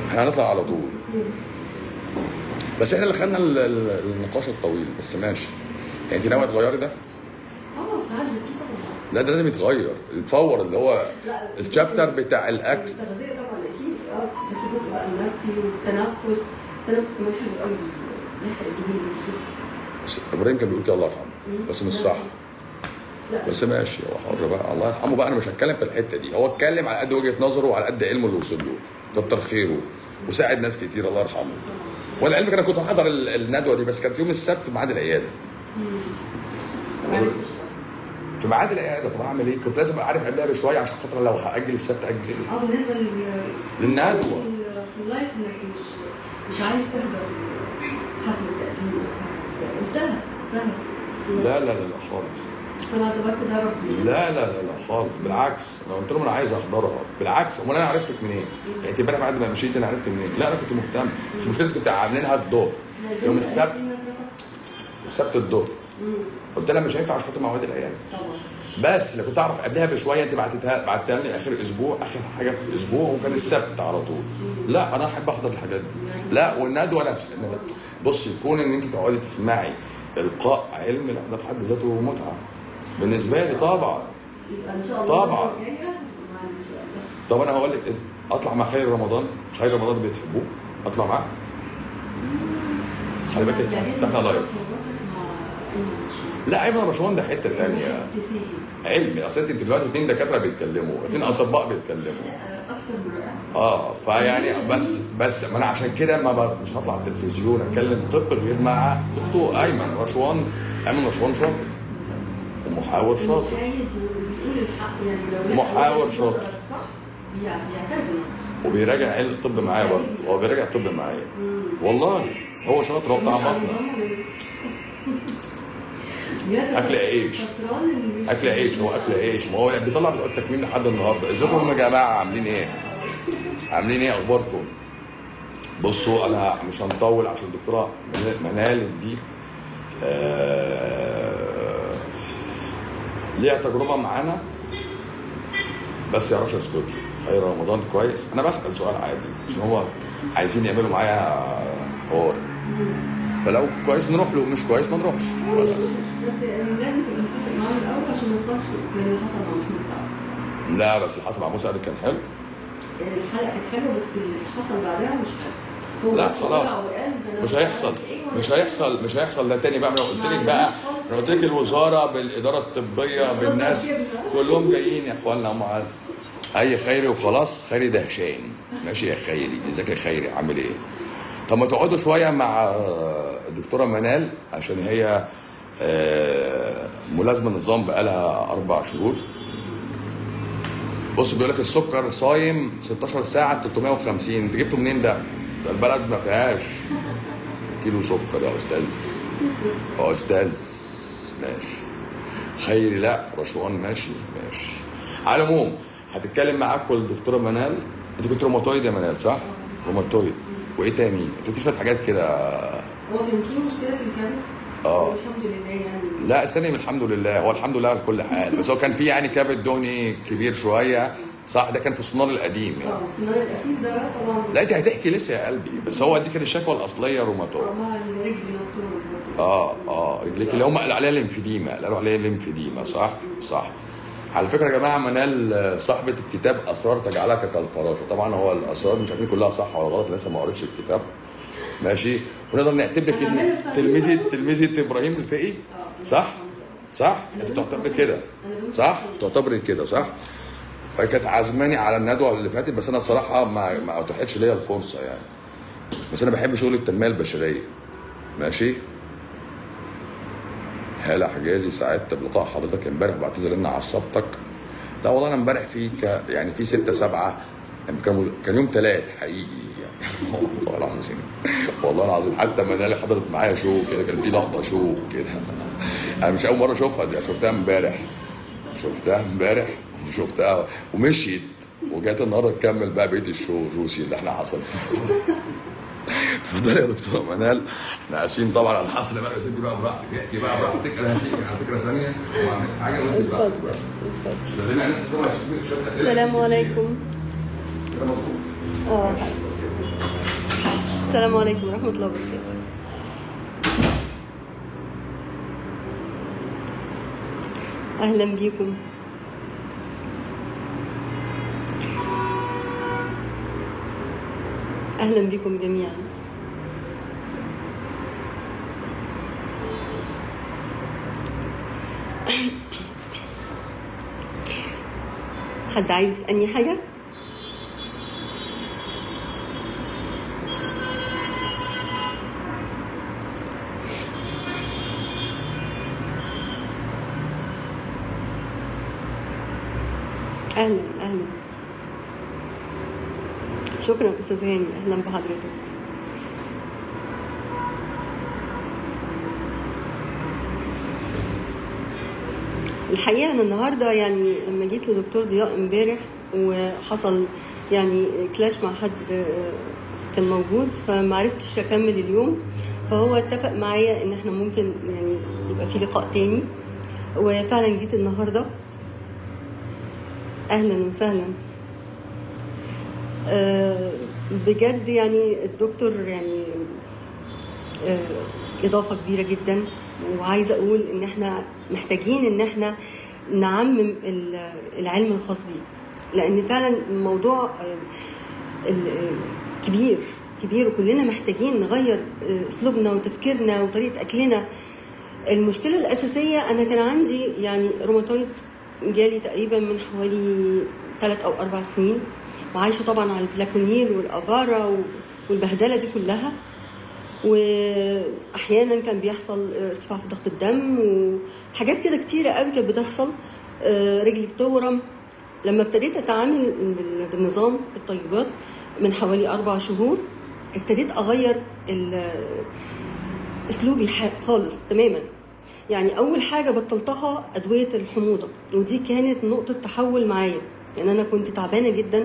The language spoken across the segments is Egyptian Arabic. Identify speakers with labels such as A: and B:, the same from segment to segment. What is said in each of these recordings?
A: احنا هنطلع على طول بس احنا اللي خدنا ال- ال- النقاش الطويل بس ماشي يعني انت ناويه تغيري ده؟
B: اه هعدل فيه طبعا
A: لا ده لازم يتغير يتفور اللي هو
B: لا
A: الشابتر بتاع الاكل
B: التغذيه طبعا اكيد اه بس الجزء بقى النفسي والتنفس التنفس كمان حلو قوي بيحرق الدهون اللي في الجسم
A: بس ابراهيم كان بيقول كده الله يرحمه بس مش صح
B: لا
A: بس ماشي هو حر بقى الله يرحمه بقى انا مش هتكلم في الحته دي هو اتكلم على قد وجهه نظره وعلى قد علمه اللي وصل له كتر خيره وساعد ناس كتير الله يرحمه وانا علمك انا كنت محضر ال- الندوه دي بس كانت يوم السبت في ميعاد العياده
B: معلش.
A: في ميعاد العياده طب اعمل ايه؟ كنت لازم ابقى عارف قبلها بشويه عشان خاطر لو هاجل السبت اجل
B: اه بالنسبه لل
A: للندوة.
B: في اللايف انك مش مش عايز تحضر حفله تقديم أو حفله قلتها قلتها
A: لا لا لا لا خالص
B: فانا اعتبرت ده رفض
A: لا لا لا لا خالص بالعكس انا قلت لهم انا عايز احضرها بالعكس امال انا عرفتك منين؟ يعني انت امبارح بعد ما مشيت انا عرفت منين؟ لا انا كنت مهتم بس مشكلتي كنت عاملينها الظهر يوم السبت السبت الظهر قلت لها مش هينفع عشان خاطر مواعيد العيال
B: طبعا
A: بس لو كنت اعرف قبلها بشويه انت بعتتها بعتها لي اخر اسبوع اخر حاجه في الاسبوع وكان السبت على طول لا انا احب احضر الحاجات دي لا والندوه نفس بص يكون ان انت تقعدي تسمعي القاء علم لا ده في حد ذاته متعه بالنسبه لي طبعا
B: يبقى ان شاء الله
A: طبعا.
B: المرة الجاية معانا ان شاء الله
A: طب انا هقول لك إيه؟ اطلع مع خير رمضان خير رمضان اللي بتحبوه اطلع معاه خلي بالك
B: يعني
A: فتحنا
B: أنت
A: لايف
B: خبرتك مع أيمن شوية.
A: لا ايمن رشوان ده حته ثانيه
B: حد فاهم.
A: علمي اصل انت دلوقتي اثنين دكاتره بيتكلموا اثنين اطباء بيتكلموا
B: لا، اكتر من رائع
A: اه فيعني بس بس ما انا عشان كده ما ب- مش هطلع على التلفزيون اتكلم طب غير مع دكتور ايمن رشوان ايمن رشوان شاطر
B: بالظبط
A: ومحاور شاطر
B: محايد وبيقول الحق يعني لو لقى
A: محاور
B: وجهة
A: شاطر.
B: نظرك صح بيع- بيعترف بالنصح
A: وبيراجع علم الطب معايا برضه هو بيراجع الطب معايا والله هو شاطر هو بتاع
B: مش على
A: بطنه
B: نظام وناس. بجد
A: أكل عيش.
B: خسران اللي مش-
A: اكل عيش هو اكل عيش ما هو بيطلع بتوع التكميم لحد النهارده ازيكم يا جماعه عاملين ايه؟ عاملين ايه اخباركم؟ بصوا انا مش هنطول عشان الدكتوره منال الديب آه ليها تجربه معانا بس يا رشا اسكتي خير رمضان كويس انا بسال سؤال عادي عشان هو عايزين يعملوا معايا حوار فلو كويس نروح له مش كويس ما نروحش
B: مش-
A: خلاص
B: بس يعني لازم تبقى متفق معاه من الاول عشان ما يصلحش زي اللي حصل مع محمود سعد
A: لا بس اللي حصل مع موسى ده كان حلو
B: يعني الحلقه كانت حلوه بس اللي حصل بعدها مش حلو هو
A: لا،
B: بس
A: خلاص.
B: طلع وقال ده أنا
A: مش
B: مش
A: هيحصل
B: عارف إيه وأنا
A: مش هيحصل مش هيحصل ده تاني بقى انا قلت لك
B: ما
A: بقى
B: عندناش خالص.
A: انا قلت لك الوزاره بالاداره الطبيه بالناس
B: كده.
A: كلهم جايين يا اخوانا هم عاد. اي خيري وخلاص خيري دهشان ماشي يا خيري ازيك يا خيري عامل ايه طب ما تقعدوا شويه مع آه، الدكتوره منال عشان هي آه، ملازمه نظام بقالها اربع شهور بص بيقول لك السكر صايم 16 ساعه 350 انت جبته منين ده؟ ده البلد ما فيهاش كيلو سكر يا استاذ يا استاذ ماشي خيري لا رشوان ماشي ماشي على العموم هتتكلم معاكم الدكتوره منال انت كنت روماتويد يا منال صح؟ روماتويد وايه تاني؟ انت قلت شويه حاجات كده
B: هو كان في مشكله في الكبد
A: آه.
B: الحمد لله يعني
A: لا استني من الحمد لله هو الحمد لله على كل حال بس هو كان في يعني كبد دهني كبير شويه صح ده كان في السونار القديم يعني
B: اه السنان الاخير ده طبعا
A: لا انت هتحكي لسه يا قلبي بس هو دي كانت الشكوى الاصليه روماتويد
B: مع الرجل نطور
A: اه اه رجليك اللي هم قالوا عليها الليمفيديما قالوا عليها الليمفيديما صح صح على فكره يا جماعه منال صاحبه الكتاب اسرار تجعلك كالفراشه طبعا هو الاسرار مش عارفين كلها صح ولا غلط لسه ما قريتش الكتاب ماشي ونقدر نعتبرك
B: أنا
A: إن
B: عملت
A: تلميذه
B: تقريباً.
A: تلميذه ابراهيم الفقي صح صح انت تعتبر كده صح تعتبر كده صح فهي كانت عازماني على الندوه اللي فاتت بس انا الصراحه ما ما اتاحتش ليا الفرصه يعني بس انا بحب شغل التنميه البشريه ماشي هلا حجازي سعدت بلقاء حضرتك امبارح بعتذر ان عصبتك لا والله انا امبارح في ك... يعني في ستة سبعة يعني كان كان يوم ثلاث حقيقي يعني والله العظيم والله العظيم حتى منالي حضرت معايا شو كده كان في لقطه شو كده انا مش اول مره اشوفها دي أنا شفتها امبارح شفتها امبارح وشفتها ومشيت وجات النهارده تكمل بقى بقيه الشو الروسي اللي احنا حصل اتفضلي يا دكتوره منال احنا اسفين طبعا على الحصر بقى يا ستي بقى براحتك احكي بقى براحتك انا هسيبك على فكره ثانيه واعمل حاجه وانت براحتك بقى سلمي على الناس اللي هم هيشوفوا شويه اسئله
B: السلام عليكم
A: كده مظبوط
B: اه السلام عليكم ورحمة الله وبركاته أهلا بيكم أهلا بكم جميعا حد عايز أني حاجة؟ أهلا أهلا شكرا أستاذ هاني أهلا بحضرتك الحقيقة أنا النهاردة يعني لما جيت لدكتور ضياء امبارح وحصل يعني كلاش مع حد آه، كان موجود فما عرفتش أكمل اليوم فهو اتفق معايا إن احنا ممكن يعني يبقى في لقاء تاني وفعلا جيت النهارده اهلا وسهلا آه، بجد يعني الدكتور يعني آه، اضافه كبيره جدا وعايزه اقول ان احنا محتاجين ان احنا نعمم ال- العلم الخاص بيه لان فعلا الموضوع آه، ال- آه، كبير كبير وكلنا محتاجين نغير آه، اسلوبنا وتفكيرنا وطريقه اكلنا المشكله الاساسيه انا كان عندي يعني روماتويد جالي تقريبا من حوالي ثلاث او اربع سنين وعايشه طبعا على الفلاكونيل والافارا و- والبهدله دي كلها واحيانا كان بيحصل ارتفاع في ضغط الدم وحاجات كده كتيره قوي كانت بتحصل آه، رجلي بتورم لما ابتديت اتعامل بال- بالنظام الطيبات من حوالي اربع شهور ابتديت اغير ال- اسلوبي ح- خالص تماما يعني اول حاجه بطلتها ادويه الحموضه ودي كانت نقطه تحول معايا يعني انا كنت تعبانه جدا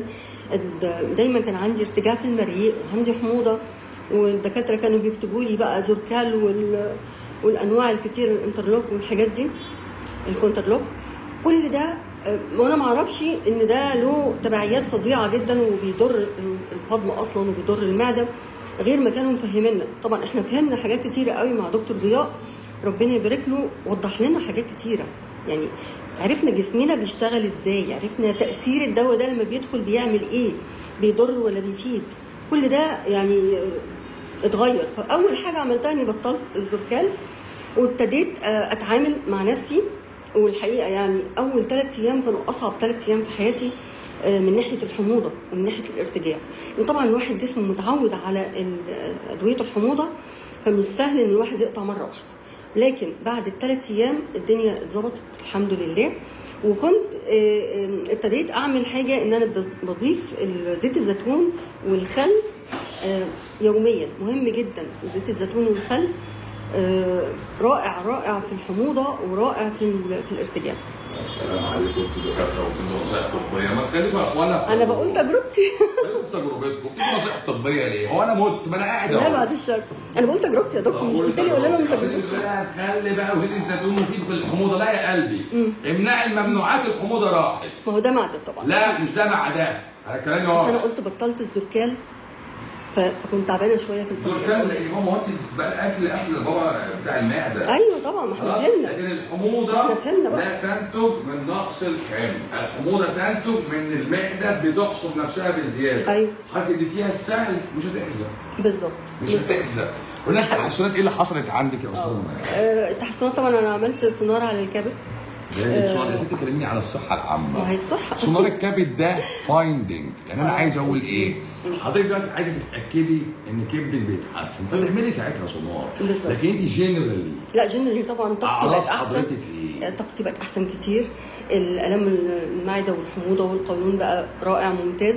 B: الد- دايما كان عندي ارتجاع في المريء وعندي حموضه والدكاتره كانوا بيكتبوا لي بقى زوركال وال والانواع الكتير الانترلوك والحاجات دي الكونترلوك كل ده آه، وانا ما اعرفش ان ده له تبعيات فظيعه جدا وبيضر الهضم اصلا وبيضر المعده غير ما كانوا مفهمينا طبعا احنا فهمنا حاجات كتيره قوي مع دكتور ضياء ربنا يبارك له وضح لنا حاجات كتيره يعني عرفنا جسمنا بيشتغل ازاي عرفنا تاثير الدواء ده لما بيدخل بيعمل ايه بيضر ولا بيفيد كل ده يعني آه، اتغير فاول حاجه عملتها اني بطلت الزركال وابتديت آه، اتعامل مع نفسي والحقيقه يعني اول ثلاث ايام كانوا اصعب ثلاث ايام في حياتي آه، من ناحيه الحموضه ومن ناحيه الارتجاع لان طبعا الواحد جسمه متعود على ال- ادويه الحموضه فمش سهل ان الواحد يقطع مره واحده لكن بعد الثلاث ايام الدنيا اتظبطت الحمد لله وكنت آه، آه، ابتديت اعمل حاجه ان انا ب- بضيف ال- زيت الزيتون والخل آه، يوميا مهم جدا زيت الزيتون والخل آه، رائع رائع في الحموضه ورائع في ال- في الارتجاع
A: السلام عليكم انتوا دكاتره وبتدوا نصائح طبيه ما تخليكم يا اخوانا في-
B: انا بقول تجربتي
A: خليكم في تجربتكم بتدوا نصائح طبيه ليه؟ هو انا مت ما انا قاعد
B: لا
A: اهو
B: بعد الشر انا بقول تجربتي يا دكتور مش قلت لي قول لهم تجربتي
A: خلي بقى وزيت الزيتون مفيد في الحموضه لا يا قلبي امنعي الممنوعات الحموضه راحت
B: ما هو ده معدن طبعا
A: لا مش ده مع ده على كلامي
B: بس انا
A: اهو
B: قلت بطلت الزركال ف- فكنت تعبانه شويه في الفتره
A: زركان ايه ماما هو انت بقى الاكل اكل بابا بتاع المعده
B: ايوه طبعا ما احنا
A: خلاص
B: فهمنا
A: لكن الحموضه
B: احنا فهمنا بقى.
A: لا تنتج من نقص الحمل الحموضه تنتج من المعده بتقصر نفسها بزياده
B: أيوة.
A: حضرتك اديتيها السهل مش هتحزن
B: بالظبط
A: مش
B: بالظبط.
A: هتحزن هناك تحسنات ايه اللي حصلت عندك يا استاذ
B: آه، التحسنات طبعا انا عملت سونار على الكبد
A: السؤال يا ست كلمني على الصحه العامه
B: ما هي الصحه
A: سونار الكبد ده فايندنج يعني انا عايز اقول ايه حضرتك دلوقتي عايزه تتاكدي ان كبدك بيتحسن فتعملي ساعتها سونار
B: بالظبط.
A: لكن انت جنرالي
B: لا جنرالي طبعا طاقتي
A: أعراض
B: بقت احسن
A: حضرتك إيه؟
B: طاقتي بقت احسن كتير الالم المعده والحموضه والقولون بقى رائع ممتاز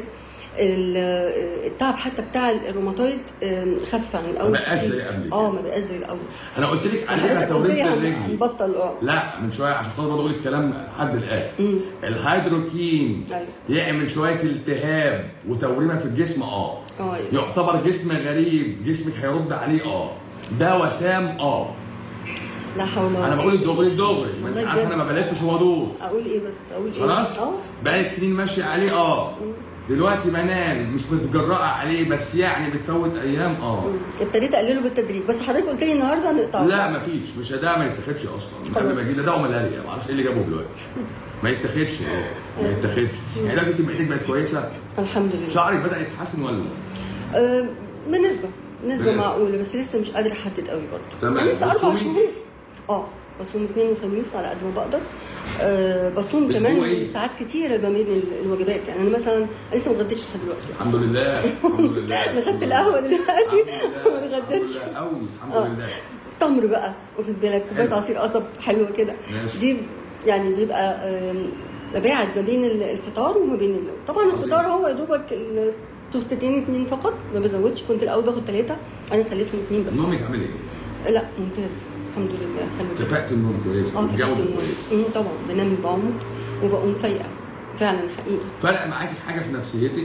B: ال- التعب حتى بتاع الروماتويد آم، خف عن الاول
A: ما بقاش
B: كتير.
A: زي قبل
B: اه
A: كده.
B: ما بقاش زي الاول
A: انا قلت لك عليها
B: حضرتك قلت لي
A: توريد
B: هن-
A: الرجل
B: هنبطل اه
A: لا من شويه عشان خاطر برضه اقول الكلام لحد الان الهيدروكين
B: أيوة.
A: يعمل شويه التهاب وتوريمه في الجسم اه
B: اه أيوة.
A: يعتبر جسم غريب جسمك هيرد عليه اه ده وسام اه
B: لا حول ولا
A: انا بقول الدغري الدغري ما انت
B: والله
A: عارف
B: بجد.
A: انا ما بلفش وادور
B: اقول ايه بس اقول ايه
A: خلاص
B: اه
A: بقالك سنين ماشيه عليه اه دلوقتي بنام مش متجرأة عليه بس يعني بتفوت ايام اه
B: ابتديت اقلله بالتدريج بس حضرتك قلت لي النهارده نقطعه
A: لا مفيش مش ده ما يتاخدش اصلا
B: خلاص.
A: قبل ما يجي ده دواء ملاريا ما اعرفش ايه اللي جابه دلوقتي ما يتاخدش اه ما يتاخدش يعني دلوقتي انت معدتك بقت كويسه
B: الحمد لله
A: شعرك بدا يتحسن ولا
B: آه، بنسبه بنسبه
A: بنسبة.
B: معقوله بس لسه مش قادره احدد قوي برضه
A: تمام.
B: أنا لسه اربع
A: بتصومي؟
B: شهور اه بصوم اثنين وخميس على قد ما بقدر أه بصوم
A: بتجوعي؟
B: كمان ساعات كتيره ما بين ال- الوجبات يعني انا مثلا أنا لسه ما اتغديتش لحد دلوقتي
A: الحمد لله الحمد لله
B: انا خدت القهوه دلوقتي وما
A: الحمد
B: اتغديتش
A: لله قوي الحمد
B: آه.
A: لله
B: تمر بقى واخد بالك كوبايه
A: حلو.
B: عصير قصب حلوه كده
A: ماشي.
B: دي يعني بيبقى آم، بباعد ما بين ال- الفطار وما بين النوم طبعا الفطار هو يا دوبك التوستتين اتنين فقط ما بزودش كنت الاول باخد ثلاثه انا خليتهم اتنين بس
A: نومك عامل ايه؟
B: لا ممتاز الحمد لله حلو جدا
A: كفاءة النوم كويس
B: اه كفاية
A: الجودة
B: النوم.
A: كويس
B: أمم، طبعا بنام بعمق وبقوم فايقه فعلا حقيقي
A: فرق معاكي حاجة في نفسيتك؟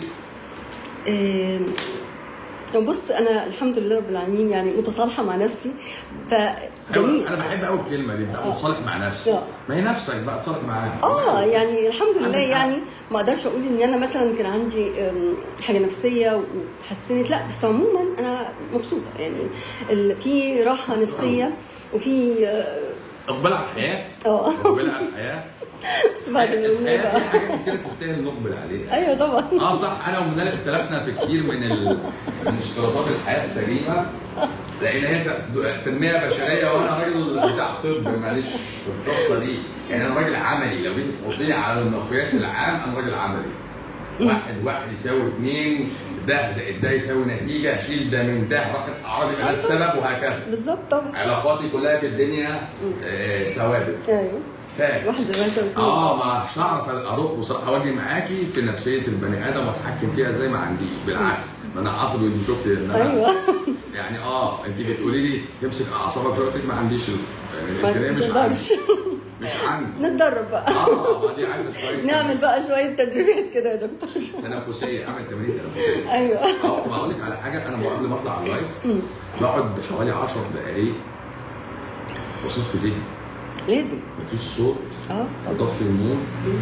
B: آم، بص انا الحمد لله رب العالمين يعني متصالحه مع نفسي فجميل
A: أيوة انا بحب قوي الكلمة دي بتبقى متصالح مع نفسي
B: آه.
A: ما هي نفسك بقى تصالح معاها
B: اه يعني الحمد لله
A: عندك حق.
B: يعني ما اقدرش اقول ان انا مثلا كان عندي أم، حاجه نفسيه وتحسنت لا بس عموما انا مبسوطه يعني ال- في راحه نفسيه وفي اه
A: اقبال على الحياة
B: آه،
A: اقبال على الحياة
B: بس بعد النوم
A: الحياة
B: بقى
A: في حاجات كتير تستاهل نقبل عليها
B: ايوه طبعا
A: اه صح انا ومنال اختلفنا في كتير من ال... من اشتراطات الحياه السليمه لان هي ت- تنميه بشريه وانا راجل بتاع طب معلش في القصه دي يعني انا راجل عملي لو جيت تحطيني على المقياس العام انا راجل عملي واحد واحد يساوي اثنين ده زائد ده يساوي نتيجه شيل ده من ده راحت اعراض يبقى ده السبب وهكذا
B: بالظبط طبعا
A: علاقاتي كلها بالدنيا آه ثوابت
B: ايوه
A: فاكس
B: واحد زي ما انت بتقول.
A: اه ما مش هعرف اروح بصراحه واجي معاكي في نفسيه البني ادم واتحكم فيها زي ما عنديش بالعكس ما انا عصبي ودي شفت ان انا
B: ايوه
A: يعني اه انت بتقولي لي تمسك اعصابك شويه قلت لك ما عنديش ال- يعني
B: ما
A: الامكانيه مش عندي
B: تقدرش
A: مش عندي
B: نتدرب بقى
A: اه ما دي عايزه شويه
B: نعمل بقى شويه تدريبات كده يا دكتور
A: تنافسيه اعمل تمارين تنافسيه
B: ايوه
A: اه ما اقول لك على حاجه انا قبل ما اطلع على اللايف بقعد بحوالي 10 دقائق بصفي ذهني
B: لازم
A: مفيش صوت
B: اه طبعا
A: اطفي النور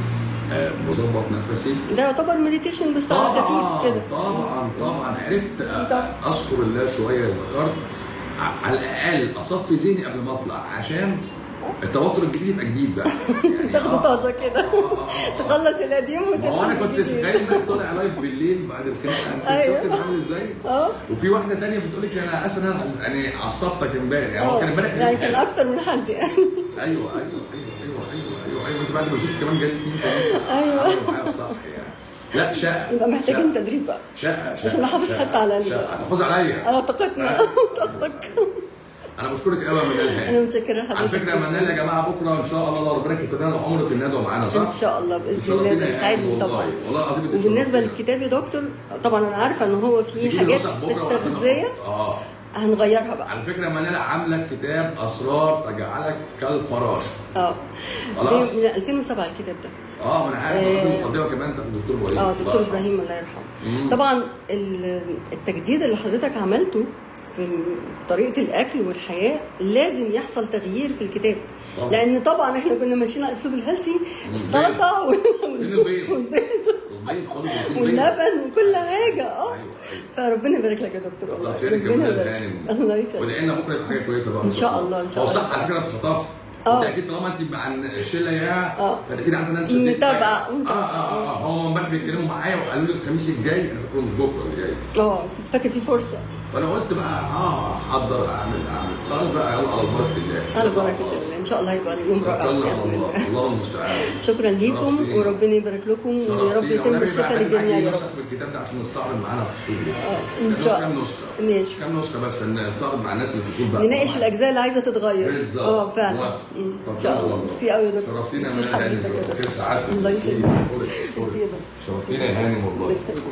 A: آه بظبط نفسي
B: ده يعتبر مديتيشن بس على خفيف كده
A: طبعا طبعا عرفت أ- اذكر الله شويه ذكرت ع- على الاقل اصفي ذهني قبل ما اطلع عشان التوتر الجديد يبقى جديد بقى يعني
B: تاخده
A: آه.
B: طازه كده
A: آه، آه، آه.
B: تخلص القديم
A: ما هو انا
B: وتدخل
A: كنت
B: الجديد.
A: تخيل انك طالع لايف بالليل بعد الخناقه انت
B: أيوة.
A: شفت عامل ازاي؟
B: اه
A: وفي واحده تانية بتقول لك انا اسف انا عز- يعني عصبتك امبارح يعني هو
B: اه
A: كان امبارح
B: يعني
A: كان
B: كان
A: حلو.
B: اكتر من حد يعني
A: ايوه ايوه ايوه ايوه ايوه ايوه ايوه انت بعد ما شفت كمان جالي اتنين تلاته
B: أيوة.
A: عملوا معايا الصح يعني لا شقه
B: يبقى محتاجين
A: شقة.
B: تدريب بقى
A: شقه شقه
B: عشان نحافظ
A: شقة،
B: حتى على ال-
A: شقة. هتحافظ عليا
B: انا طاقتنا طاقتك
A: انا بشكرك قوي يا منال
B: انا
A: هاني
B: متشكره
A: على
B: حضرتك
A: فكره يا منال يا جماعه بكره ان شاء الله لو ربنا كتب لنا العمر في الندوه معانا صح؟
B: ان شاء الله باذن
A: شرفتينا
B: الله
A: يا هاني
B: بيسعدني
A: والله.
B: طبعا
A: والله العظيم انت
B: وبالنسبه
A: شرفتينا.
B: للكتاب يا دكتور طبعا انا عارفه ان هو في
A: تجيبي
B: حاجات
A: النسخ
B: في
A: بكرة عشان
B: التغذيه
A: أقرأ. اه
B: هنغيرها بقى
A: على فكره منال عامله كتاب اسرار تجعلك كالفراش
B: اه
A: خلاص.
B: دي من 2007 الكتاب ده
A: اه ما انا عارف
B: آه.
A: آه. المقدمه كمان بتاعت الدكتور ابراهيم
B: اه
A: الله
B: دكتور
A: يرحمه.
B: ابراهيم الله يرحمه
A: مم.
B: طبعا ال- التجديد اللي حضرتك عملته في طريقه الاكل والحياه لازم يحصل تغيير في الكتاب
A: طبعا.
B: لان طبعا احنا كنا ماشيين على اسلوب الهيلثي
A: والبيض.
B: السلطه وال-
A: فين البيض؟
B: والبيض
A: البيض خالص وفين البيض؟
B: واللبن وكل حاجه اه
A: ايوه ايوه
B: فربنا يبارك لك يا دكتور والله
A: الله خيرك يا
B: ربنا
A: منال
B: يبارك
A: هانم
B: الله يخليك
A: وادعي لنا بكره يبقى حاجه كويسه بقى
B: إن شاء الله، إن شاء
A: هو
B: الله.
A: صح على فكره اتخطفت
B: آه.
A: انت اكيد طالما انت عن الشله يا
B: آه.
A: فانت اكيد عارفه ان انا شديت
B: متابعة،
A: معاك. اه
B: متابعة.
A: اه اه هم امبارح بيتكلموا معايا وقالوا لي الخميس الجاي انا فاكره مش بكره اللي جاي
B: اه كنت فاكر في فرصه
A: فانا قلت بقى اه احضر اعمل اعمل خلاص بقى يلا على بركه الله
B: على بركه الله ان شاء الله يبقى يوم رائع
A: توكلنا على
B: باذن
A: الله
B: الله
A: الله المستعان
B: شكرا ليكم
A: شرفتينا.
B: وربنا يبارك لكم ويا رب
A: شرفتينا.
B: يتم
A: والنبي
B: الشفاء
A: بقى
B: للجميع
A: هاتي
B: يا رب
A: نسخ من الكتاب ده عشان نستعرض معانا في الفصول
B: اه ان
A: كام
B: شاء الله
A: نسخه
B: ماشي
A: كام نسخه بس نستعرض مع الناس اللي في الفصول بقى
B: نناقش الاجزاء اللي عايزه تتغير
A: بالظبط
B: اه فعلا
A: موافق.
B: مم.
A: طب
B: ان شاء
A: يلا
B: الله
A: والله.
B: ميرسي قوي يا دكتور
A: شرفتينا يا
B: ميرسي
A: منال هانم
B: لحضرتك يا
A: كتير
B: دكتور.
A: سعادتك
B: الله
A: ميرسي.
B: يخليك
A: أشكرك،
B: ميرسي
A: أشكرك.
B: يا دكتور
A: شرفتينا يا هانم والله
B: الله يخليك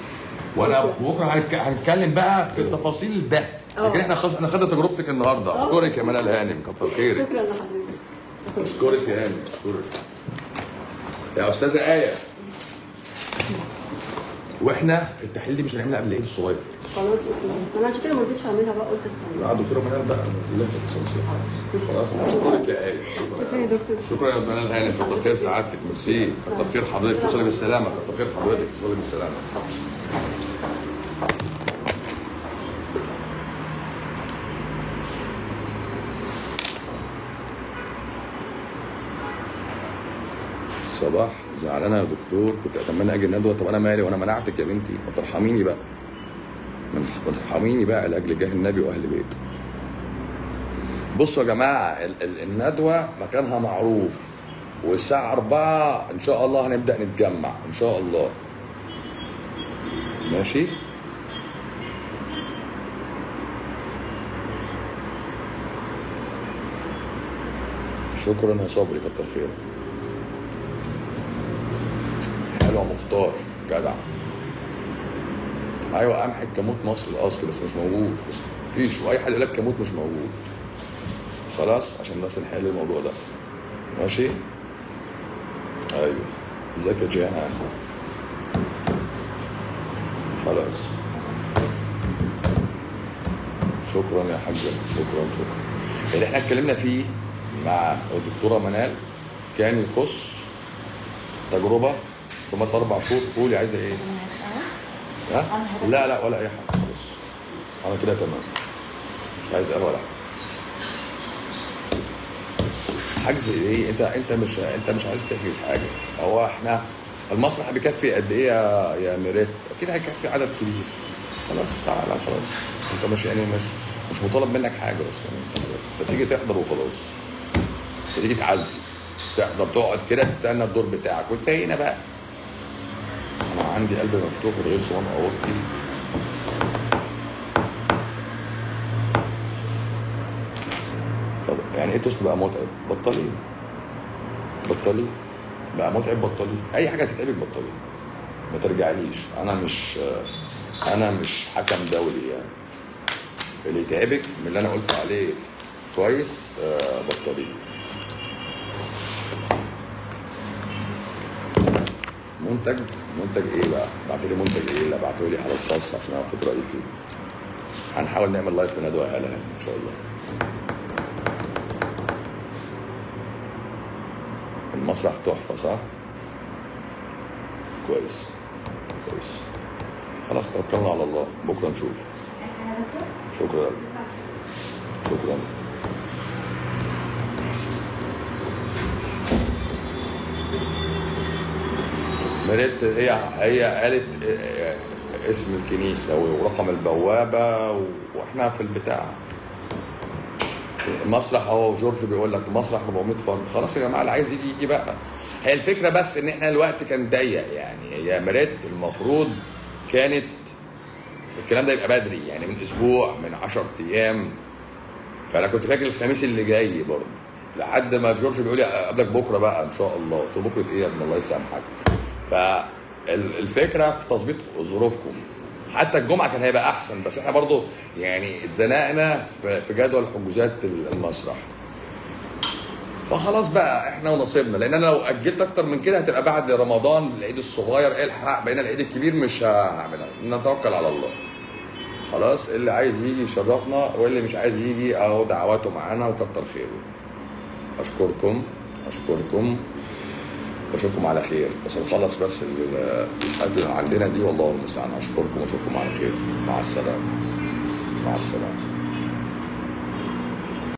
A: وانا
B: شكرا.
A: بكره هنك- هنتكلم بقى في التفاصيل ده
B: اه.
A: لكن احنا خلاص احنا خدنا تجربتك النهارده
B: اه.
A: اشكرك يا منال هانم كتر خيرك
B: شكرا لحضرتك
A: اشكرك يا هانم اشكرك يا استاذه ايه واحنا التحليل دي مش هنعملها قبل العيد الصغير
B: خلاص اوكي انا عشان كده ما رضيتش اعملها بقى قلت استنى
A: لا دكتوره منال بقى نزلها في التسلسل خلاص اشكرك يا ايه
B: شكرا يا دكتور
A: شكرا يا منال هانم كتر خير سعادتك ميرسي كتر خير حضرتك توصلي بالسلامه كتر خير حضرتك توصلي بالسلامه صباح زعلانه يا دكتور كنت اتمنى اجي الندوه طب انا مالي وانا منعتك يا بنتي ما ترحميني بقى ما ترحميني بقى لاجل جاه النبي واهل بيته بصوا يا جماعه ال- ال- الندوه مكانها معروف والساعه 4 ان شاء الله هنبدا نتجمع ان شاء الله ماشي شكرا يا صبري كتر خيرك حلو يا مختار جدع ايوه امحي كموت مصر الاصل بس مش موجود بس مفيش واي حد يقول لك كموت مش موجود خلاص عشان بس نحل الموضوع ده ماشي ايوه ازيك يا جيهان خلاص شكرا يا حاجة شكرا شكرا اللي احنا اتكلمنا فيه مع الدكتورة منال كان يخص تجربة استمرت أربع شهور قولي عايزة إيه؟ ها؟ لا لا ولا أي حاجة خلاص أنا كده تمام مش عايز قهوة ولا حاجة حجز ايه انت انت مش انت مش عايز تحجز حاجه هو احنا المسرح بيكفي قد ايه يا يا ميريت اكيد هيكفي عدد كبير خلاص تعالى خلاص انت مش يعني مش مش مطالب منك حاجه اصلا انت انت تيجي تحضر وخلاص انت تيجي تعزي تحضر تقعد كده تستنى الدور بتاعك وانت هنا بقى انا عندي قلب مفتوح من غير صوان اورطي طب يعني ايه توست بقى متعب بطليه بطليه بقى متعب بطليه اي حاجه تتعبك بطليه ما ترجعليش انا مش انا مش حكم دولي يعني اللي يتعبك من اللي انا قلت عليه كويس آه، بطليه منتج منتج ايه بقى؟ بعت لي منتج ايه اللي ابعته لي على الخاص عشان اخد رايي فيه. هنحاول نعمل لايف بندوه هلا ان شاء الله. المسرح تحفه صح؟ كويس كويس خلاص توكلنا على الله بكره نشوف شكرا شكرا مريت هي هي قالت آه، اسم الكنيسه ورقم البوابه واحنا في البتاع المسرح اهو جورج بيقول لك المسرح 400 فرد خلاص يا جماعه اللي عايز يجي يجي بقى هي الفكره بس ان احنا الوقت كان ضيق يعني هي مريت المفروض كانت الكلام ده يبقى بدري يعني من اسبوع من 10 ايام فانا كنت فاكر الخميس اللي جاي برضه لحد ما جورج بيقول لي اقابلك بكره بقى ان شاء الله قلت له بكره ايه يا ابن الله يسامحك فالفكره في تظبيط ظروفكم حتى الجمعه كان هيبقى احسن بس احنا برضو يعني اتزنقنا في في جدول حجوزات المسرح فخلاص بقى احنا ونصيبنا لان انا لو اجلت اكتر من كده هتبقى بعد رمضان العيد الصغير الحق بين العيد الكبير مش هعملها نتوكل على الله خلاص اللي عايز يجي يشرفنا واللي مش عايز يجي اهو دعواته معانا وكتر خيره اشكركم اشكركم بشوفكم على خير بس نخلص بس ال- الحاجات اللي عندنا دي والله المستعان اشكركم واشوفكم على خير مع السلامه مع السلامه